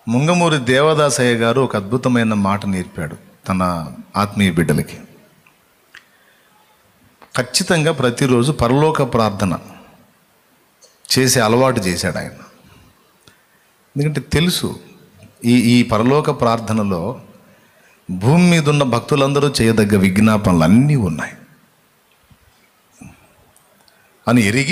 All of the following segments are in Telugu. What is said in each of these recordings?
ముంగమూరి దేవదాసయ్య గారు ఒక అద్భుతమైన మాట నేర్పాడు తన ఆత్మీయ బిడ్డలకి ఖచ్చితంగా ప్రతిరోజు పరలోక ప్రార్థన చేసే అలవాటు చేశాడు ఆయన ఎందుకంటే తెలుసు ఈ ఈ పరలోక ప్రార్థనలో భూమి మీద ఉన్న భక్తులందరూ చేయదగ్గ విజ్ఞాపనలు అన్నీ ఉన్నాయి అని ఎరిగి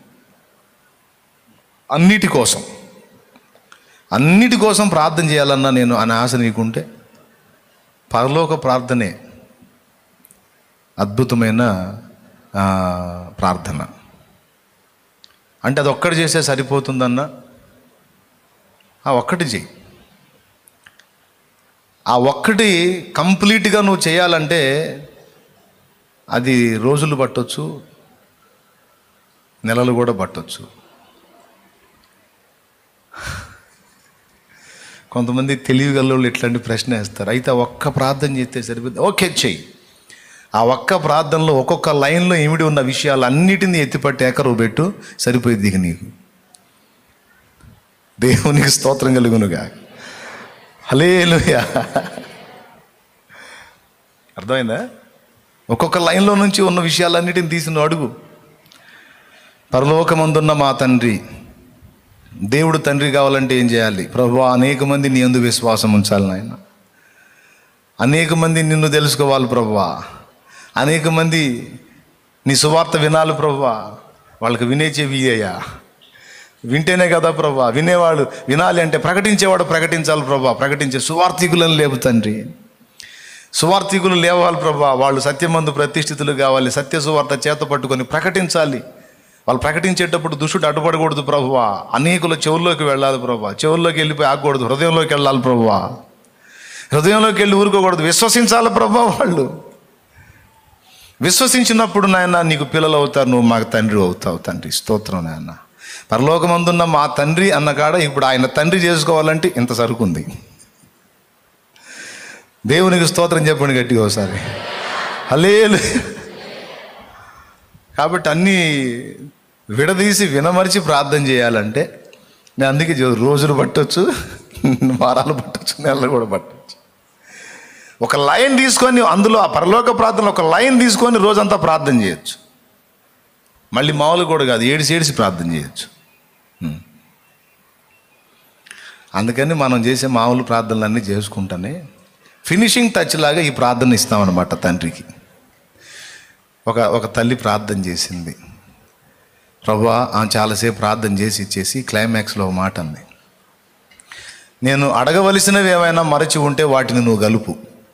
అన్నిటి కోసం అన్నిటి కోసం ప్రార్థన చేయాలన్నా నేను అని ఆశ నీకుంటే పరలోక ప్రార్థనే అద్భుతమైన ఆ, ప్రార్థన అంటే అది ఒక్కటి చేస్తే సరిపోతుందన్న ఆ ఒక్కటి చెయ్యి ఆ ఒక్కటి కంప్లీట్గా నువ్వు చేయాలంటే అది రోజులు పట్టొచ్చు నెలలు కూడా పట్టొచ్చు కొంతమంది తెలివిగల్లోళ్ళు ఇట్లాంటి ప్రశ్న వేస్తారు అయితే ఆ ఒక్క ప్రార్థన చేస్తే సరిపోతుంది ఓకే చెయ్యి ఆ ఒక్క ప్రార్థనలో ఒక్కొక్క లైన్లో ఇమిడి ఉన్న విషయాలు అన్నిటినీ ఎత్తిపట్టి ఏకరువు పెట్టు సరిపోయింది ఇక నీకు దేవునికి స్తోత్రం కలుగునుగా హలేలుయా అర్థమైందా ఒక్కొక్క లైన్లో నుంచి ఉన్న విషయాలన్నిటిని తీసి నువ్వు అడుగు పరలోకమందున్న మా తండ్రి దేవుడు తండ్రి కావాలంటే ఏం చేయాలి ప్రభు అనేక మంది నీ అందు విశ్వాసం ఉంచాలి నాయన అనేక మంది నిన్ను తెలుసుకోవాలి ప్రభువా అనేక మంది నీ సువార్త వినాలి ప్రభువా వాళ్ళకి వినే చెవి అయ్యా వింటేనే కదా ప్రభా వినేవాడు వినాలి అంటే ప్రకటించేవాడు ప్రకటించాలి ప్రభా ప్రకటించే సువార్థికులను లేపు తండ్రి సువార్థికులు లేవాలి ప్రభా వాళ్ళు సత్యమందు ప్రతిష్ఠితులు కావాలి సత్య సువార్త చేత పట్టుకొని ప్రకటించాలి వాళ్ళు ప్రకటించేటప్పుడు దుష్టుడు అడ్డుపడకూడదు ప్రభువా అనేకుల చెవుల్లోకి వెళ్ళాలి ప్రభా చెవుల్లోకి వెళ్ళిపోయి ఆగకూడదు హృదయంలోకి వెళ్ళాలి ప్రభువా హృదయంలోకి వెళ్ళి ఊరుకోకూడదు విశ్వసించాలి ప్రభా వాళ్ళు విశ్వసించినప్పుడు నాయన నీకు పిల్లలు అవుతారు నువ్వు మాకు తండ్రి అవుతావు తండ్రి స్తోత్రం నాయన పరలోకమందున్న మా తండ్రి అన్న కాడ ఇప్పుడు ఆయన తండ్రి చేసుకోవాలంటే ఇంత సరుకుంది దేవునికి స్తోత్రం చెప్పండి గట్టిగా ఒకసారి హలేలు కాబట్టి అన్నీ విడదీసి వినమరిచి ప్రార్థన చేయాలంటే నేను అందుకే చెప్తున్నా, రోజులు పట్టొచ్చు వారాలు పట్టొచ్చు నెలలు కూడా పట్టొచ్చు ఒక లైన్ తీసుకొని అందులో ఆ పరలోక ప్రార్థన ఒక లైన్ తీసుకొని రోజంతా ప్రార్థన చేయొచ్చు మళ్ళీ మామూలు కూడా కాదు ఏడిసి ఏడిసి ప్రార్థన చేయొచ్చు ఉం. అందుకని మనం చేసే మామూలు ప్రార్థనలన్నీ చేసుకుంటానే ఫినిషింగ్ టచ్ లాగా ఈ ప్రార్థన ఇస్తామన్నమాట తండ్రికి ఒక ఒక తల్లి ప్రార్థన చేసింది ప్రభా ఆ చాలాసేపు ప్రార్థన చేసి ఇచ్చేసి క్లైమాక్స్లో ఒక మాట అంది నేను అడగవలసినవి ఏమైనా మరచి ఉంటే వాటిని నువ్వు గలుపు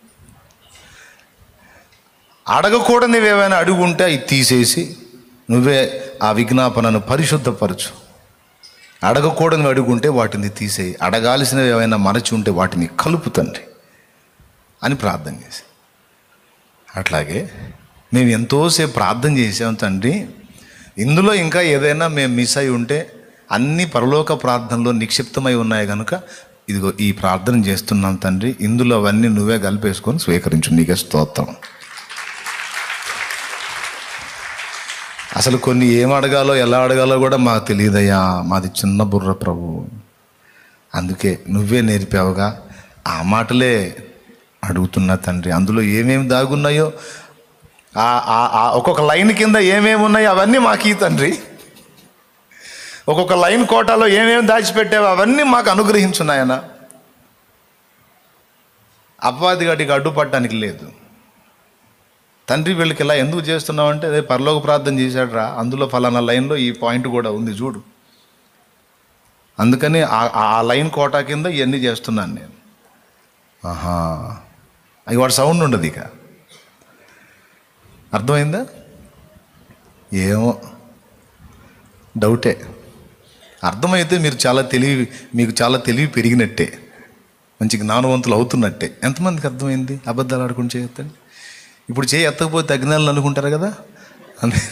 అడగకూడనివి ఏమైనా అడుగు ఉంటే అవి తీసేసి నువ్వే ఆ విజ్ఞాపనను పరిశుద్ధపరచు అడగకూడనివి అడుగుంటే వాటిని తీసేయి అడగాల్సినవి ఏమైనా మరచి ఉంటే వాటిని కలుపు తండ్రి అని ప్రార్థన చేసి అట్లాగే మేము ఎంతోసేపు ప్రార్థన చేసాం తండ్రి ఇందులో ఇంకా ఏదైనా మేము మిస్ అయి ఉంటే అన్ని పరలోక ప్రార్థనలో నిక్షిప్తమై ఉన్నాయి కనుక ఇదిగో ఈ ప్రార్థన చేస్తున్నాం తండ్రి ఇందులో అవన్నీ నువ్వే కలిపేసుకొని స్వీకరించు నీకే స్తోత్రం అసలు కొన్ని ఏం అడగాలో ఎలా అడగాలో కూడా మాకు తెలియదయ్యా మాది చిన్న బుర్ర ప్రభు అందుకే నువ్వే నేర్పావుగా ఆ మాటలే అడుగుతున్నా తండ్రి అందులో ఏమేమి దాగున్నాయో ఆ- ఆ- ఆ ఒక్కొక్క లైన్ కింద ఏమేమి ఉన్నాయో అవన్నీ మాకు ఈ తండ్రి ఒక్కొక్క లైన్ కోటాలో ఏమేమి దాచిపెట్టావో అవన్నీ మాకు అనుగ్రహించున్నాయన అపవాది గడికి అడ్డుపడటానికి లేదు తండ్రి వీళ్ళకి ఇలా ఎందుకు చేస్తున్నావు అంటే అదే పరలోక ప్రార్థన చేశాడు రా అందులో ఫలానా లైన్లో ఈ పాయింట్ కూడా ఉంది చూడు అందుకని ఆ- ఆ లైన్ కోటా కింద ఇవన్నీ చేస్తున్నాను నేను ఆహా అవి వాడు సౌండ్ ఉండదు ఇక అర్థమైందా ఏమో డౌటే అర్థమైతే మీరు చాలా తెలివి మీకు చాలా తెలివి పెరిగినట్టే మంచి జ్ఞానవంతులు అవుతున్నట్టే ఎంతమందికి అర్థమైంది అబద్ధాలు ఆడుకుని చేయొద్దండి ఇప్పుడు చేయి ఎత్తకపోతే తగ్గినాలని అనుకుంటారు కదా అంతే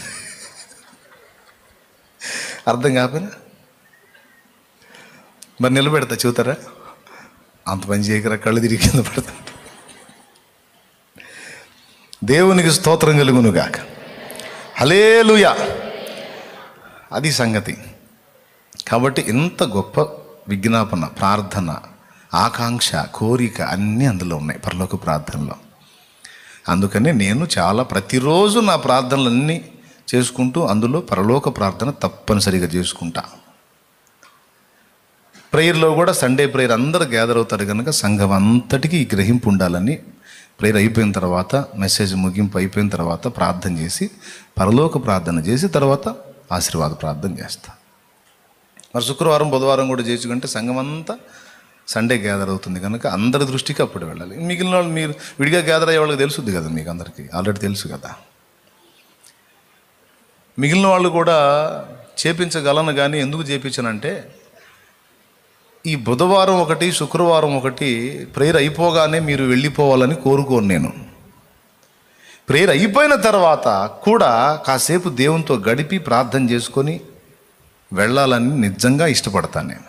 అర్థం కాకపోయినా మరి నిలబెడతా చూతారా అంత పని చేయకరా కళ్ళు తిరిగి కింద పడతా దేవునికి స్తోత్రం కలుగును గాక హలేలుయా అది సంగతి కాబట్టి ఇంత గొప్ప విజ్ఞాపన ప్రార్థన ఆకాంక్ష కోరిక అన్నీ అందులో ఉన్నాయి పరలోక ప్రార్థనలో అందుకని నేను చాలా ప్రతిరోజు నా ప్రార్థనలన్నీ చేసుకుంటూ అందులో పరలోక ప్రార్థన తప్పనిసరిగా చేసుకుంటా ప్రేయర్లో కూడా సండే ప్రేయర్ అందరు గ్యాదర్ అవుతారు కనుక సంఘం అంతటికీ ఈ గ్రహింపు ఉండాలని ప్రేయర్ అయిపోయిన తర్వాత మెసేజ్ ముగింపు అయిపోయిన తర్వాత ప్రార్థన చేసి పరలోక ప్రార్థన చేసి తర్వాత ఆశీర్వాద ప్రార్థన చేస్తా మరి శుక్రవారం బుధవారం కూడా చేసుకుంటే సంఘం అంతా సండే గ్యాదర్ అవుతుంది కనుక అందరి దృష్టికి అప్పుడు వెళ్ళాలి మిగిలిన వాళ్ళు మీరు విడిగా గ్యాదర్ అయ్యే వాళ్ళకి తెలుసుద్ది కదా మీకు అందరికీ ఆల్రెడీ తెలుసు కదా మిగిలిన వాళ్ళు కూడా చేపించగలను కానీ ఎందుకు చేపించనంటే ఈ బుధవారం ఒకటి శుక్రవారం ఒకటి ప్రేయర్ అయిపోగానే మీరు వెళ్ళిపోవాలని కోరుకోను నేను ప్రేయర్ అయిపోయిన తర్వాత కూడా కాసేపు దేవునితో గడిపి ప్రార్థన చేసుకొని వెళ్ళాలని నిజంగా ఇష్టపడతాను నేను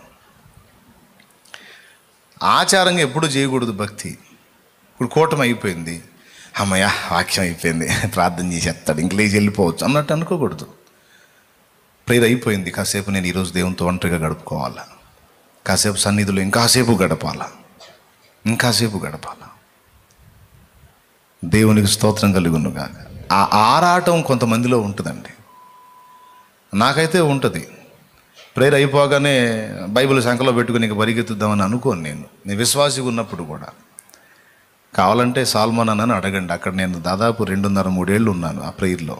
ఆచారంగా ఎప్పుడు చేయకూడదు భక్తి ఇప్పుడు కూటమి అయిపోయింది అమ్మయ్య వాక్యం అయిపోయింది ప్రార్థన చేసేస్తాడు ఇంక లేచి వెళ్ళిపోవచ్చు అన్నట్టు అనుకోకూడదు ప్రేయర్ అయిపోయింది కాసేపు నేను ఈరోజు దేవునితో ఒంటరిగా గడుపుకోవాలా కాసేపు సన్నిధిలో ఇంకాసేపు గడపాలా ఇంకాసేపు గడపాలా దేవునికి స్తోత్రం కలుగునుగా ఆ ఆరాటం కొంతమందిలో ఉంటుందండి నాకైతే ఉంటుంది ప్రేయర్ అయిపోగానే బైబిల్ సంఖలో పెట్టుకుని ఇంక పరిగెత్తుద్దామని అనుకోను నేను నేను విశ్వాసిగా ఉన్నప్పుడు కూడా కావాలంటే సాల్మన్ అని అడగండి అక్కడ నేను దాదాపు రెండున్నర మూడేళ్ళు ఉన్నాను ఆ ప్రేయర్లో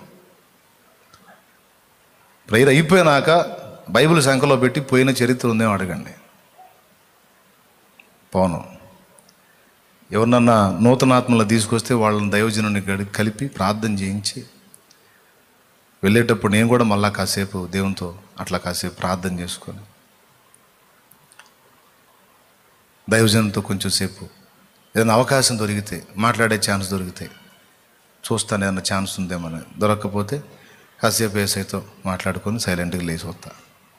ప్రేయర్ అయిపోయినాక బైబిల్ సంఖలో పెట్టి పోయిన చరిత్ర ఉందేమో అడగండి పోను ఎవరినన్నా నూతనాత్మలు తీసుకొస్తే వాళ్ళని దైవజనుని గడి కలిపి ప్రార్థన చేయించి వెళ్ళేటప్పుడు నేను కూడా మళ్ళా కాసేపు దేవునితో అట్లా కాసేపు ప్రార్థన చేసుకొని దైవజనంతో కొంచెం సేపు ఏదైనా అవకాశం దొరికితే మాట్లాడే ఛాన్స్ దొరికితే చూస్తాను ఏదైనా ఛాన్స్ ఉందేమని దొరకకపోతే కాసేపు ఏసైతో మాట్లాడుకొని సైలెంట్గా లేచి వస్తా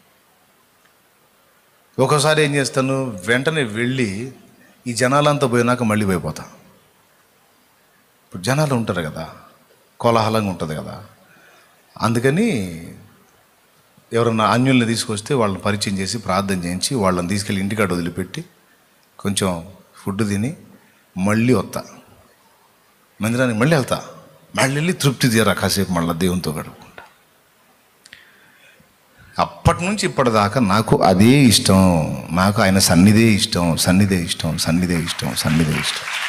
ఒక్కోసారి ఏం చేస్తాను వెంటనే వెళ్ళి ఈ జనాలంతా పోయినాక మళ్ళీ పోయిపోతా ఇప్పుడు జనాలు ఉంటారు కదా కోలాహలంగా ఉంటుంది కదా అందుకని ఎవరన్నా అన్యుల్ని తీసుకొస్తే వాళ్ళని పరిచయం చేసి ప్రార్థన చేయించి వాళ్ళని తీసుకెళ్ళి ఇంటికాడ వదిలిపెట్టి కొంచెం ఫుడ్ తిని మళ్ళీ వస్తా మందిరానికి మళ్ళీ వెళ్తా మళ్ళీ వెళ్ళి తృప్తి తీరా కాసేపు మళ్ళీ దేవునితో గడుపుకుంటా అప్పటి నుంచి ఇప్పటిదాకా నాకు అదే ఇష్టం నాకు ఆయన సన్నిధే ఇష్టం సన్నిధే ఇష్టం సన్నిధే ఇష్టం సన్నిధే ఇష్టం